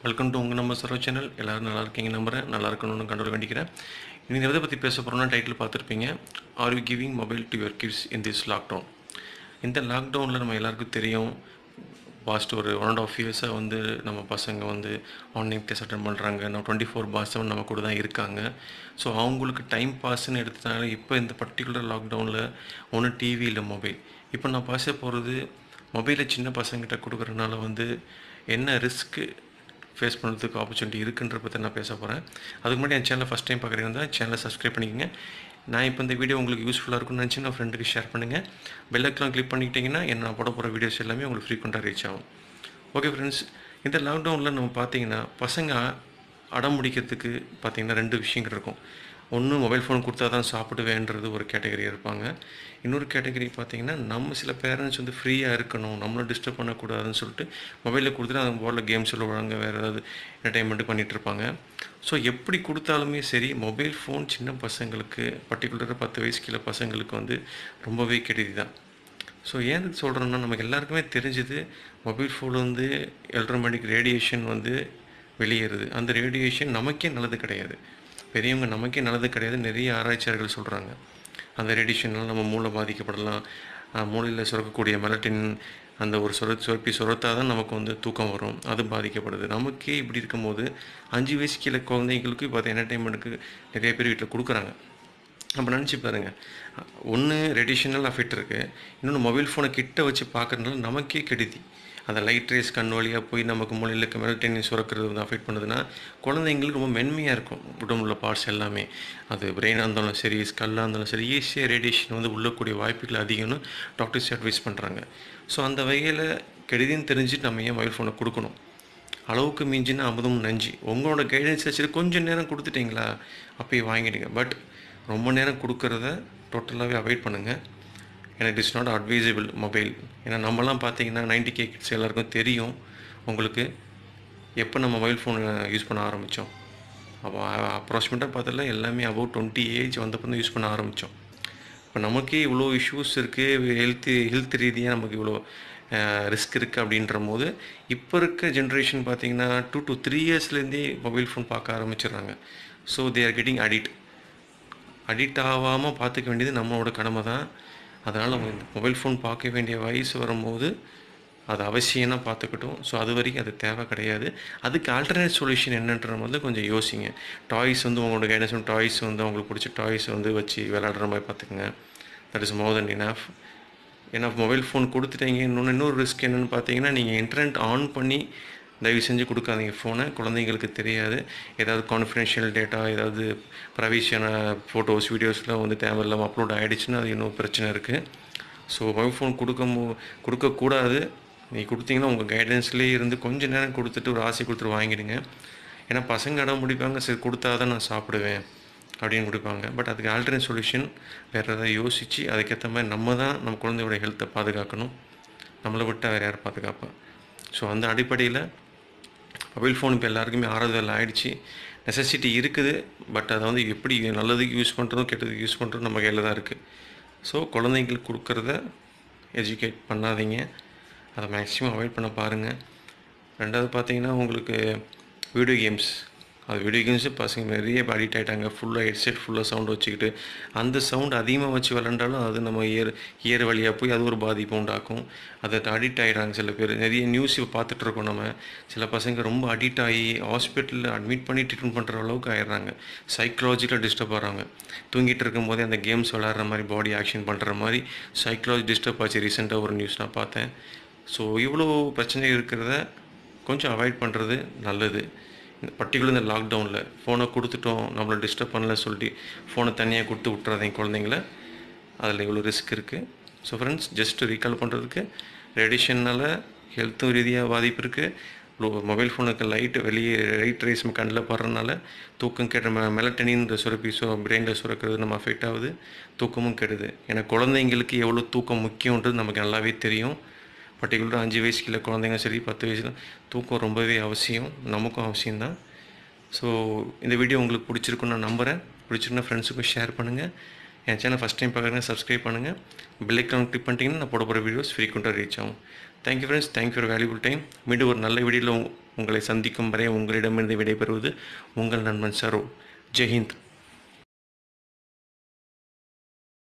welcome to உங்கள் நம்ம சர்வ சேனல் எல்லோரும் நல்லா இருக்கீங்க நம்புறேன் நல்லா இருக்கணும்னு கண்டோட வேண்டிக்கிறேன் இன்னைக்கு எதை பற்றி பேச போகிறோம்னா டைட்டில் பார்த்துருப்பீங்க are you giving mobile to your kids in this lockdown இந்த லாக்டவுனில் நம்ம எல்லாருக்கும் தெரியும் பாஸ்ட் ஒரு ஒன் அண்ட் ஆஃப் இயர்ஸாக வந்து நம்ம பசங்க வந்து ஆன்லைன் கிளாஸ் அட்டன் பண்ணுறாங்க நம்ம டுவெண்ட்டி ஃபோர் பார் செவன் நம்ம கூட தான் இருக்காங்க ஸோ அவங்களுக்கு டைம் பாஸ்ன்னு எடுத்துட்டாங்க இப்போ இந்த பர்டிகுலர் லாக்டவுனில் ஒன்று டிவி இல்லை மொபைல் இப்போ நான் பேச போகிறது மொபைலை சின்ன பசங்கிட்ட கொடுக்குறதுனால வந்து என்ன ரிஸ்க்கு ஃபேஸ் பண்ணுறதுக்கு ஆப்பர்ச்சுனிட்டி இருக்குன்ற பற்றி நான் பேச போகிறேன் அதுக்கு முன்னாடி என் சேனலை ஃபஸ்ட் டைம் பார்க்குறீங்க சேனலை சப்ஸ்கிரைப் பண்ணிக்கங்க நான் இப்போ இந்த வீடியோ உங்களுக்கு யூஸ்ஃபுல்லாக இருக்கும்னு நினச்சி நான் ஃப்ரெண்டுக்கு ஷேர் பண்ணுங்கள் பெல்லைக்கெலாம் கிளிக் பண்ணிக்கிட்டிங்கன்னா என்ன நான் போட போகிற வீடியோஸ் எல்லாமே உங்களுக்கு ஃப்ரீக்வெண்ட்டாக ரீச் ஆகும் ஓகே ஃப்ரெண்ட்ஸ் இந்த லாக்டவுனில் நம்ம பார்த்தீங்கன்னா பசங்க அடம் முடிக்கிறதுக்கு பார்த்தீங்கன்னா ரெண்டு விஷயங்கள் இருக்கும் ஒன்று மொபைல் ஃபோன் கொடுத்தா தான் சாப்பிடுவேன்றது ஒரு கேட்டகரி இருப்பாங்க இன்னொரு கேட்டகரி பார்த்தீங்கன்னா நம்ம சில பேரண்ட்ஸ் வந்து ஃப்ரீயாக இருக்கணும் நம்மளை டிஸ்டர்ப் பண்ணக்கூடாதுன்னு சொல்லிட்டு மொபைலில் கொடுத்துட்டு அவங்க போர்டில் கேம்ஸ் விளையாடுவாங்க வேறு ஏதாவது என்டர்டைன்மெண்ட் பண்ணிகிட்டு இருப்பாங்க ஸோ எப்படி கொடுத்தாலுமே சரி மொபைல் ஃபோன் சின்ன பசங்களுக்கு பர்டிகுலராக பத்து வயசு கீழே பசங்களுக்கு வந்து ரொம்பவே கெடுதி தான் ஸோ ஏன் இது சொல்கிறேன்னா நமக்கு எல்லாருக்குமே தெரிஞ்சது மொபைல் ஃபோன் வந்து எலக்ட்ரோமேட்டிக் ரேடியேஷன் வந்து வெளியேறுது அந்த ரேடியேஷன் நமக்கே நல்லது கிடையாது பெரியவங்க நமக்கே நல்லது கிடையாது நிறைய ஆராய்ச்சியாளர்கள் சொல்கிறாங்க அந்த ரேடியேஷனால் நம்ம மூளை பாதிக்கப்படலாம் அஹ் மூளையில் சுரக்கக்கூடிய மெலட்டின் அந்த ஒரு சுர சுரப்பி சுரத்தா தான் நமக்கு வந்து தூக்கம் வரும் அது பாதிக்கப்படுது நமக்கே இப்படி இருக்கும்போது அஞ்சு வயசு கீழே குழந்தைங்களுக்கு இப்போ என்டர்டைன்மெண்ட்டுக்கு நிறைய பேர் வீட்டில் கொடுக்குறாங்க நம்ம நினச்சி பாருங்க ஒன்று ரேடியேஷனல் அஃபெக்ட் இருக்குது இன்னொன்று மொபைல் ஃபோனை கிட்ட வச்சு பார்க்கறதுனால நமக்கே கெடுதி அந்த லைட் ரேஸ் கண் வழியாக போய் நமக்கு மூலையில் இருக்க மெலட்டின் சுரக்கிறது வந்து அஃபெக்ட் பண்ணுதுன்னா குழந்தைங்களுக்கு ரொம்ப மென்மையாக இருக்கும் உடம்புல பார்ட்ஸ் எல்லாமே அது பிரெயினாக இருந்தாலும் சரி ஸ்கல்லாக இருந்தாலும் சரி ஈஸியாக ரேடியேஷன் வந்து உள்ளக்கூடிய வாய்ப்புகள் அதிகம்னு டாக்டர்ஸ் அட்வைஸ் பண்ணுறாங்க ஸோ அந்த வகையில் கெடுதின்னு தெரிஞ்சுட்டு நம்ம ஏன் மொபைல் ஃபோனை கொடுக்கணும் அளவுக்கு மிஞ்சினா அமுதம் நஞ்சு உங்களோட கைடன்ஸ் வச்சுட்டு கொஞ்சம் நேரம் கொடுத்துட்டீங்களா அப்பயே வாங்கிடுங்க பட் ரொம்ப நேரம் கொடுக்கறத டோட்டலாகவே அவாய்ட் பண்ணுங்கள் ஏன்னா it is not advisable mobile ஏன்னா நம்மலாம் பார்த்தீங்கன்னா நைன்டி கே கிட்ஸ் எல்லாருக்கும் தெரியும் உங்களுக்கு எப்போ நம்ம மொபைல் ஃபோன் யூஸ் பண்ண ஆரம்பித்தோம் அப்போ அப்ராக்சிமேட்டாக பார்த்தல எல்லாமே அபவுட் டுவெண்ட்டி ஏஜ் வந்தப்போ தான் யூஸ் பண்ண ஆரம்பித்தோம் இப்போ நமக்கே இவ்வளோ இஷ்யூஸ் இருக்குது ஹெல்த்து ஹெல்த் ரீதியாக நமக்கு இவ்வளோ ரிஸ்க் இருக்குது அப்படின்ற போது இப்போ இருக்க ஜென்ரேஷன் பார்த்தீங்கன்னா டூ டு த்ரீ இயர்ஸ்லேருந்தே மொபைல் ஃபோன் பார்க்க ஆரம்பிச்சிடுறாங்க so they are getting addict addict ஆகாமல் பார்த்துக்க வேண்டியது நம்மளோட கடமை தான் அதனால் அவங்க இந்த மொபைல் ஃபோன் பார்க்க வேண்டிய வயசு வரும்போது அது அவசியம்னா பார்த்துக்கட்டும் ஸோ அது வரைக்கும் அது தேவை கிடையாது அதுக்கு ஆல்டர்னேட் சொல்யூஷன் என்னன்ற போது கொஞ்சம் யோசிங்க டாய்ஸ் வந்து உங்களோட கைடன்ஸ் டாய்ஸ் வந்து அவங்களுக்கு பிடிச்ச டாய்ஸ் வந்து வச்சு விளையாடுற மாதிரி பார்த்துக்குங்க that is more than enough ஏன்னா மொபைல் ஃபோன் கொடுத்துட்டீங்க இன்னொன்று இன்னொரு ரிஸ்க் என்னென்னு பார்த்தீங்கன்னா நீங்கள் இன்டர்நெட் ஆன் பண்ணி தயவு செஞ்சு கொடுக்காதீங்க ஃபோனை குழந்தைங்களுக்கு தெரியாது ஏதாவது கான்ஃபிடென்ஷியல் டேட்டா ஏதாவது ப்ரைவேசியான ஃபோட்டோஸ் வீடியோஸ்லாம் வந்து தேவையில்லாமல் அப்லோட் ஆகிடுச்சுன்னா அது இன்னும் பிரச்சனை இருக்குது ஸோ மொபைல் ஃபோன் கொடுக்க கொடுக்கக்கூடாது நீ கொடுத்தீங்கன்னா உங்கள் கைடன்ஸ்லேயே இருந்து கொஞ்சம் நேரம் கொடுத்துட்டு ஒரு ஆசை கொடுத்துட்டு வாங்கிடுங்க ஏன்னா பசங்க இடம் முடிப்பாங்க சரி கொடுத்தா தான் நான் சாப்பிடுவேன் அப்படின்னு கொடுப்பாங்க பட் அதுக்கு ஆல்டர்னேட் சொல்யூஷன் வேறு ஏதாவது யோசித்து அதுக்கேற்ற மாதிரி நம்ம தான் நம்ம குழந்தையோட ஹெல்த்தை பாதுகாக்கணும் நம்மளை விட்டால் வேறு யார் பாதுகாப்பா ஸோ அந்த அடிப்படையில் மொபைல் ஃபோன் இப்போ எல்லாருக்குமே ஆறுதல் ஆகிடுச்சு நெசசிட்டி இருக்குது பட் அதை வந்து எப்படி நல்லதுக்கு யூஸ் பண்ணுறதும் கெட்டதுக்கு யூஸ் பண்ணுறதும் நம்ம கையில் தான் இருக்குது ஸோ குழந்தைங்களுக்கு கொடுக்குறத எஜுகேட் பண்ணாதீங்க அதை மேக்ஸிமம் அவாய்ட் பண்ண பாருங்கள் ரெண்டாவது பார்த்தீங்கன்னா உங்களுக்கு வீடியோ கேம்ஸ் அது வீடியோ கேம்ஸு பசங்க நிறைய அடிக்ட் ஆகிட்டாங்க ஃபுல்லாக ஹெட்செட் ஃபுல்லாக சவுண்ட் வச்சுக்கிட்டு அந்த சவுண்ட் அதிகமாக வச்சு விளாண்டாலும் அது நம்ம இயர் இயர் வழியாக போய் அது ஒரு பாதிப்பு உண்டாக்கும் அதை அடிக்ட் ஆகிடுறாங்க சில பேர் நிறைய நியூஸ் இப்போ பார்த்துட்ருக்கோம் நம்ம சில பசங்க ரொம்ப அடிக்ட் ஆகி ஹாஸ்பிட்டலில் அட்மிட் பண்ணி ட்ரீட்மெண்ட் பண்ணுற அளவுக்கு ஆயிடுறாங்க சைக்கலாஜிக்கலாக டிஸ்டர்ப் ஆகிறாங்க தூங்கிட்டு இருக்கும்போதே அந்த கேம்ஸ் விளாட்ற மாதிரி பாடி ஆக்ஷன் பண்ணுற மாதிரி சைக்கலாஜி டிஸ்டர்ப் ஆச்சு ரீசெண்டாக ஒரு நியூஸ் நான் பார்த்தேன் ஸோ இவ்வளோ பிரச்சனை இருக்கிறத கொஞ்சம் அவாய்ட் பண்ணுறது நல்லது இந்த பர்டிகுலர் இந்த லாக்டவுனில் ஃபோனை கொடுத்துட்டோம் நம்மளை டிஸ்டர்ப் பண்ணல சொல்லிட்டு ஃபோனை தனியாக கொடுத்து விட்றாதீங்க குழந்தைங்கள அதில் இவ்வளோ ரிஸ்க் இருக்குது ஸோ ஃப்ரெண்ட்ஸ் ஜஸ்ட் ரீகால் பண்ணுறதுக்கு ரேடியேஷனால் ஹெல்த்தும் ரீதியாக பாதிப்பு இருக்குது மொபைல் ஃபோனுக்கு லைட்டு வெளியே லைட் ரேஸ் கண்ணில் படுறதுனால தூக்கம் கெட்ட மெ மெலட்டனின்ற சுரப்பி சு பிரெயினில் சுரக்கிறது நம்ம அஃபெக்ட் ஆகுது தூக்கமும் கெடுது ஏன்னா குழந்தைங்களுக்கு எவ்வளோ தூக்கம் முக்கியன்றது நமக்கு நல்லாவே தெரியும் பர்டிகுலராக அஞ்சு வயசு கீழே குழந்தைங்க சரி பத்து வயசுல தூக்கம் ரொம்பவே அவசியம் நமக்கும் அவசியம்தான் ஸோ இந்த வீடியோ உங்களுக்கு பிடிச்சிருக்குன்னு நான் நம்புகிறேன் பிடிச்சிருந்தா ஃப்ரெண்ட்ஸுக்கும் ஷேர் பண்ணுங்கள் என் சேனல் ஃபஸ்ட் டைம் பார்க்குறேங்க சப்ஸ்கிரைப் பண்ணுங்கள் பெல் ஐக்கான் கிளிக் பண்ணிட்டீங்கன்னா நான் போட போகிற வீடியோஸ் ஃப்ரீக்வெண்ட்டாக ரீச் ஆகும் thank you friends thank you for valuable time மீண்டும் ஒரு நல்ல வீடியோவில் உங்களை சந்திக்கும் வரை உங்களிடமிருந்து விடைபெறுவது உங்கள் நண்பன் சரோ ஜெய்ஹிந்த்